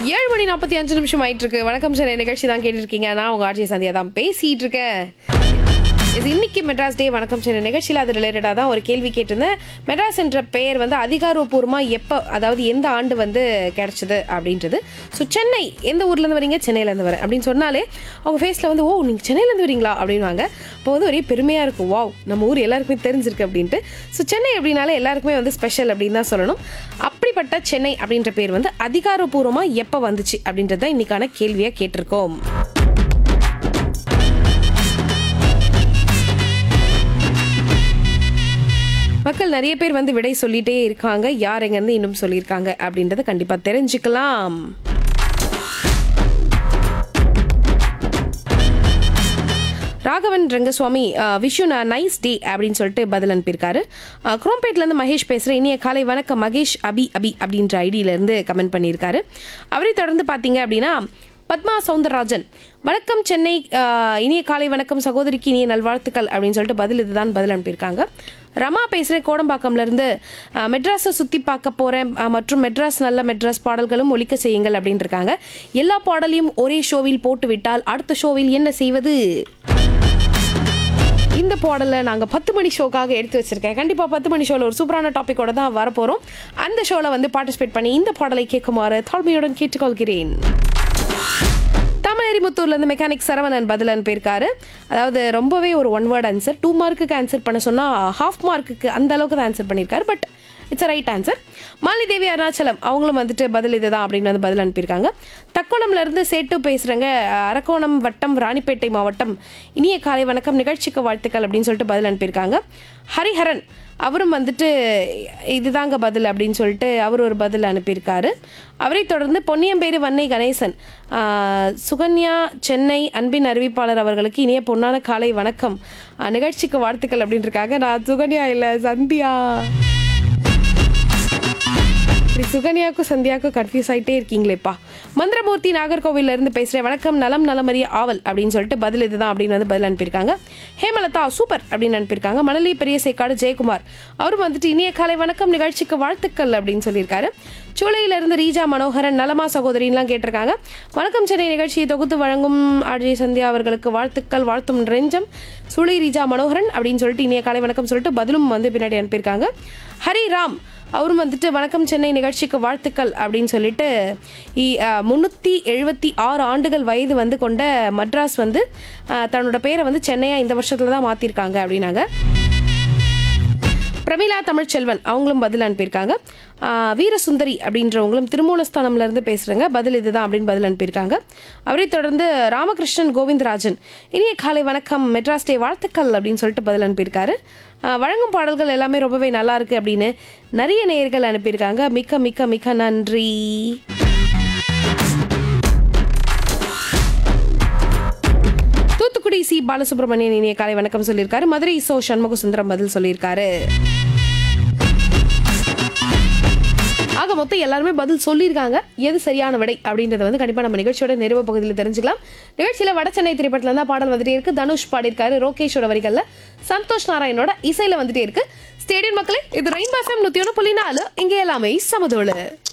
ஏழு மணி நாற்பத்தி அஞ்சு நிமிஷம் ஆயிட்டு இருக்கு வணக்கம் சார் நிகழ்ச்சி தான் கேட்டிருக்கீங்க நான் உங்க ஆட்சி சந்தியா தான் பேசிட்டு இருக்கேன் இது இன்னைக்கு மெட்ராஸ் டே வணக்கம் சென்னை நிகழ்ச்சியில் அது ரிலேட்டடாக தான் ஒரு கேள்வி கேட்டிருந்தேன் மெட்ராஸ் என்ற பெயர் வந்து அதிகாரப்பூர்வமாக எப்போ அதாவது எந்த ஆண்டு வந்து கிடைச்சது அப்படின்றது ஸோ சென்னை எந்த ஊர்லேருந்து வரீங்க சென்னையிலேருந்து வரேன் அப்படின்னு சொன்னாலே அவங்க ஃபேஸில் வந்து ஓ நீங்கள் சென்னையிலேருந்து வரீங்களா அப்படின்வாங்க அப்போ வந்து ஒரே பெருமையாக இருக்கும் வாவ் நம்ம ஊர் எல்லாருக்குமே தெரிஞ்சிருக்கு அப்படின்ட்டு ஸோ சென்னை அப்படின்னாலே எல்லாருக்குமே வந்து ஸ்பெஷல் அப்படின்னு தான் சொல்லணும் அப்படிப்பட்ட சென்னை அப்படின்ற பேர் வந்து அதிகாரப்பூர்வமாக எப்போ வந்துச்சு அப்படின்றது தான் இன்னைக்கான கேள்வியாக கேட்டிருக்கோம் மக்கள் நிறைய பேர் வந்து விடை சொல்லிட்டே இருக்காங்க யார் எங்கேருந்து இன்னும் சொல்லியிருக்காங்க அப்படின்றத கண்டிப்பாக தெரிஞ்சுக்கலாம் Raghavan Rangaswamy wish you nice day அப்படின்னு சொல்லிட்டு பதில் அனுப்பியிருக்காரு அஹ், குரோம்பேட்லேருந்து மகேஷ் பேசுகிறேன் இனிய காலை வணக்கம் மகேஷ் அபி அபி அப்படின்ற ஐடியிலேருந்து கமெண்ட் பண்ணியிருக்காரு அவரை தொடர்ந்து பார்த்தீங்க அப்படின்னா பத்மா சவுந்தரராஜன் வணக்கம் சென்னை அஹ், இனிய காலை வணக்கம் சகோதரிக்கு இனிய நல்வாழ்த்துக்கள் அப்படின்னு சொல்லிட்டு பதில் இதுதான் பதில் அனுப்பியிருக்காங்க ரமா பேசுகிறேன் கோடம்பாக்கம்லேருந்து மெட்ராஸை சுற்றி பார்க்க போகிறேன் மற்றும் மெட்ராஸ் நல்ல மெட்ராஸ் பாடல்களும் ஒலிக்க செய்யுங்கள் அப்படின்னு இருக்காங்க எல்லா பாடலையும் ஒரே ஷோவில் போட்டு விட்டால் அடுத்த ஷோவில் என்ன செய்வது இந்த பாடலை நாங்கள் பத்து மணி ஷோக்காக எடுத்து வச்சிருக்கேன் கண்டிப்பாக பத்து மணி ஷோவில் ஒரு சூப்பரான டாப்பிக்கோட தான் வரப்போகிறோம் அந்த ஷோவில் வந்து பார்ட்டிசிபேட் பண்ணி இந்த பாடலை கேட்குமாறு தாழ்மையுடன் கேட்டுக்கொள்கிறேன் தமிழறிமுத்தூர்லேருந்து மெக்கானிக் சரவணன் பதில் அனுப்பியிருக்காரு அதாவது ரொம்பவே ஒரு ஒன் வேர்ட் ஆன்சர் டூ மார்க்குக்கு ஆன்சர் பண்ண சொன்னால் ஹாஃப் மார்க்குக்கு அந்த அளவுக்கு தான் ஆன்சர் பண்ணியிருக்காரு but it's right answer Malidevi Arunachalam அவங்களும் வந்துட்டு பதில் இதுதான் அப்படின்னு வந்து பதில் அனுப்பியிருக்காங்க தக்கோணம்ல இருந்து சேட்டு பேசுகிறேங்க அரக்கோணம் வட்டம் ராணிப்பேட்டை மாவட்டம் இனிய காலை வணக்கம் நிகழ்ச்சிக்கு வாழ்த்துக்கள் அப்படின்னு சொல்லிட்டு பதில் அனுப்பியிருக்காங்க ஹரிஹரன் அவரும் வந்துட்டு இதுதாங்க பதில் அப்படின்னு சொல்லிட்டு அவர் ஒரு பதில் அனுப்பியிருக்காரு அவரை தொடர்ந்து பொன்னியம்பேரு வன்னை கணேசன் ஆஹ், சுகன்யா சென்னை அன்பின் அறிவிப்பாளர் அவர்களுக்கு இனிய பொன்னான காலை வணக்கம் ஆஹ், நிகழ்ச்சிக்கு வாழ்த்துக்கள் அப்படின்னு இருக்காங்க நான் சுகன்யா இல்லை சந்தியா இப்படி சுகன்யாக்கும் சந்தியாவுக்கும் கன்ஃபியூஸ் ஆகிட்டே இருக்கீங்களேப்பா மந்திரமூர்த்தி நாகர்கோவில்ல இருந்து பேசுகிறேன் வணக்கம் நலம் நலமறிய ஆவல் அப்படின்னு சொல்லிட்டு பதில் இதுதான் அப்படின்னு வந்து பதில் அனுப்பியிருக்காங்க ஹேமலதா சூப்பர் அப்படின்னு அனுப்பியிருக்காங்க மணலி பெரிய சேக்காடு ஜெயக்குமார் அவரும் வந்துட்டு இனிய காலை வணக்கம் நிகழ்ச்சிக்கு வாழ்த்துக்கள் அப்படின்னு சொல்லியிருக்காரு சூளையில இருந்து ரீஜா மனோகரன் நலமா சகோதரின்லாம் கேட்டிருக்காங்க வணக்கம் சென்னை நிகழ்ச்சியை தொகுத்து வழங்கும் அஜய் சந்தியா அவர்களுக்கு வாழ்த்துக்கள் வாழ்த்தும் ரெஞ்சம் சூளை ரீஜா மனோகரன் அப்படின்னு சொல்லிட்டு இனிய காலை வணக்கம் சொல்லிட்டு பதிலும் வந்து பின்னாடி அனுப்பியிருக்காங்க ஹரிராம் அவரும் வந்துட்டு வணக்கம் சென்னை நிகழ்ச்சிக்கு வாழ்த்துக்கள் அப்படின்னு சொல்லிட்டு முந்நூற்றி எழுபத்தி ஆறு ஆண்டுகள் வயது வந்து கொண்ட மட்ராஸ் வந்து அஹ், தன்னோட பேரை வந்து சென்னையா இந்த வருஷத்துல தான் மாற்றிருக்காங்க அப்படின்னாங்க பிரமிளா தமிழ்ச்செல்வன் அவங்களும் பதில் அனுப்பியிருக்காங்க ஆஹ் வீரசுந்தரி அப்படின்றவங்களும் திருமூலஸ்தானம்ல இருந்து பேசுறேங்க பதில் இதுதான் அப்படின்னு பதில் அனுப்பியிருக்காங்க அவரை தொடர்ந்து ராமகிருஷ்ணன் கோவிந்தராஜன் இனிய காலை வணக்கம் மெட்ராஸ் டே வாழ்த்துக்கள் அப்படின்னு சொல்லிட்டு பதில் அனுப்பியிருக்காரு ஆஹ் வழங்கும் பாடல்கள் எல்லாமே ரொம்பவே நல்லா இருக்கு அப்படின்னு நிறைய நேயர்கள் அனுப்பியிருக்காங்க மிக்க மிக்க மிக்க நன்றி தூத்துக்குடி சி பாலசுப்ரமணியன் இனிய காலை வணக்கம் சொல்லியிருக்காரு மதுரை சோ சண்முக சுந்தரம் பதில் சொல்லியிருக்காரு ஆக மொத்தம் எல்லாருமே பதில் சொல்லியிருக்காங்க எது சரியான விடை அப்படின்றத வந்து கண்டிப்பா நம்ம நிகழ்ச்சியோட நிறைவு பகுதியில் தெரிஞ்சுக்கலாம் நிகழ்ச்சியில வட சென்னை திரைப்படத்துல இருந்தா பாடல் வந்துட்டே இருக்கு தனுஷ் பாடியிருக்காரு ரோகேஷோட வரிகள்ல சந்தோஷ் நாராயணோட இசையில வந்துட்டே இருக்கு ஸ்டேடியம் மக்களே இது ரெயின் பாசம் நூத்தி ஒன்று புள்ளி நாலு இங்க எல்லாமே சமதோடு